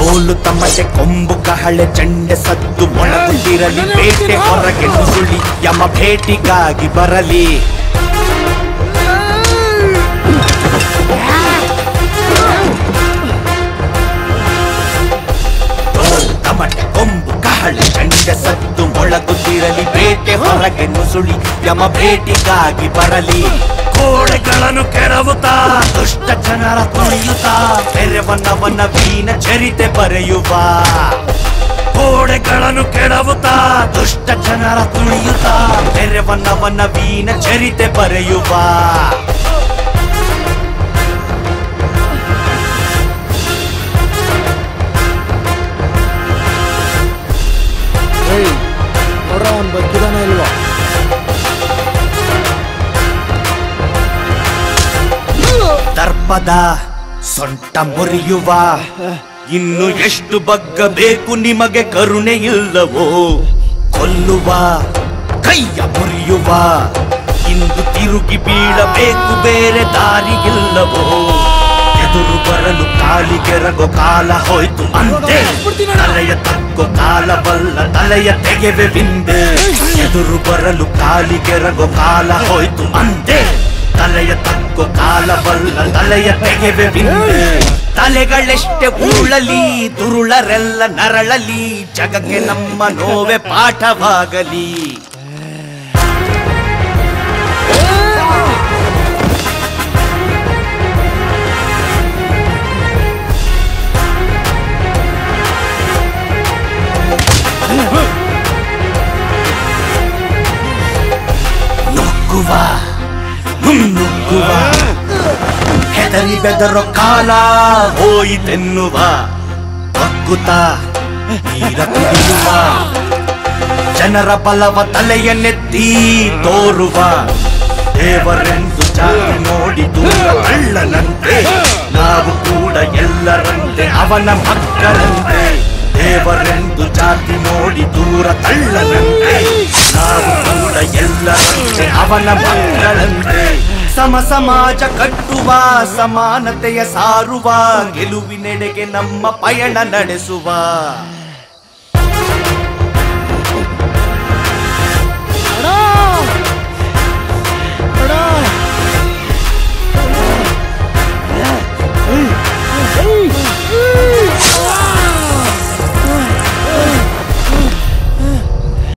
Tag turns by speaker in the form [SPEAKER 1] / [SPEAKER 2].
[SPEAKER 1] ಕೋಲು ತಮ್ಮಟೆ ಕೊಂಬು ಕಹಳೆ ಚಂಡೆ ಸದ್ದು ಮೊಳಗುತ್ತಿರಲಿ ಬೇಟೆ ಹೊರಗೆ ನುಸುಳಿ ಯಮ ಭೇಟಿಗಾಗಿ ಬರಲಿ ಕೋಲು ತಮಟೆ ಕೊಂಬು ಕಹಳೆ ಚಂಡೆ ಸದ್ದು ಮೊಳಗುತ್ತಿರಲಿ ಬೇಟೆ ಹೊರಗೆ ನುಸುಳಿ ಯಮ ಭೇಟಿಗಾಗಿ ಬರಲಿ ಕೋಡೆಗಳನ್ನು ಕೆಡವುತ್ತಾ ದುಷ್ಟ ಜನರ ತುಳಿಯುತ್ತಾ ತೆರೆವನವನ ವೀನ ಚರಿತೆ ಬರೆಯುವ ಗೋಡೆಗಳನ್ನು ಕೆಡವುತ್ತಾ ದುಷ್ಟ ಜನರ ತುಳಿಯುತ್ತಾ ತೆರೆವನವನ ವೀನ ಚರಿತೆ ಬರೆಯುವ
[SPEAKER 2] ಏಯ್ ನೋಡ್ರ ಅವ್ನು ಬದುಕಿದಾನ ಇಲ್ವಾ
[SPEAKER 1] ದರ್ಪದ ಸೊಂಟ ಮುರಿಯುವ ಇನ್ನು ಎಷ್ಟು ಬಗ್ಗಬೇಕು ನಿಮಗೆ ಕರುಣೆ ಇಲ್ಲವೋ ಕೊಲ್ಲುವ ಕೈಯ ಮುರಿಯುವ ಇಂದು ತಿರುಗಿ ಬೀಳಬೇಕು ಬೇರೆ ದಾರಿ ಇಲ್ಲವೋ ಎದುರು ಬರಲು ಕಾಲಿಗೆರಗೋ ಕಾಲ ಹೋಯ್ತು ಅಂತೆ ತಲೆಯ ತಕ್ಕೋ ಕಾಲವಲ್ಲ ತಲೆಯ ತೆಗೆವೆ ಬಿಂದೆ ಎದುರು ಬರಲು ಕಾಲಿಗೆರಗೋ ಕಾಲ ಹೋಯ್ತು ಅಂತೆ ತಲೆಯ ತಕ್ಕೋ ಕಾಲವಲ್ಲ ತಲೆಯ ತೆಗೆವೆ ಬಿಂದೆ ತಲೆಗಳೆಷ್ಟೇ ಉರುಳಲಿ ದುರುಳರೆಲ್ಲ ನರಳಲಿ ಜಗಕ್ಕೆ ನಮ್ಮ ನೋವೆ ಪಾಠವಾಗಲಿ ನುಗ್ಗುವ ಮುನ್ನುಗ್ಗುವ ಹೆದರಿ ಬೆದರೋ ಕಾಲ ಹೋಯಿತೆನ್ನುವ ಬಗ್ಗುತ್ತ ನೀರ ಕುಡಿಯುವ ಜನರ ಬಲವ ತಲೆಯನ್ನೆತ್ತಿ ತೋರುವ ದೇವರೆಂದು ಜಾತಿ ನೋಡಿ ದೂರ ಕಳ್ಳನಂತೆ ನಾವು ಕೂಡ ಎಲ್ಲರಂತೆ ಅವನ ಮಕ್ಕಳಂತೆ ದೇವರೆಂದು ಜಾತಿ ನೋಡಿ ದೂರ ತಳ್ಳನಂತೆ ನಾವು ಕೂಡ ಎಲ್ಲರಂತೆ ಅವನ ಮಕ್ಕಳಂತೆ ಸಮ ಸಮಾಜ ಕಟ್ಟುವ ಸಮಾನತೆಯ ಸಾರುವ ಗೆಲುವಿನೆಡೆಗೆ ನಮ್ಮ ಪಯಣ ನಡೆಸುವ
[SPEAKER 2] ಅಣ್ಣ ಅಣ್ಣ ಏಯ್, ಏಯ್, ಏಯ್.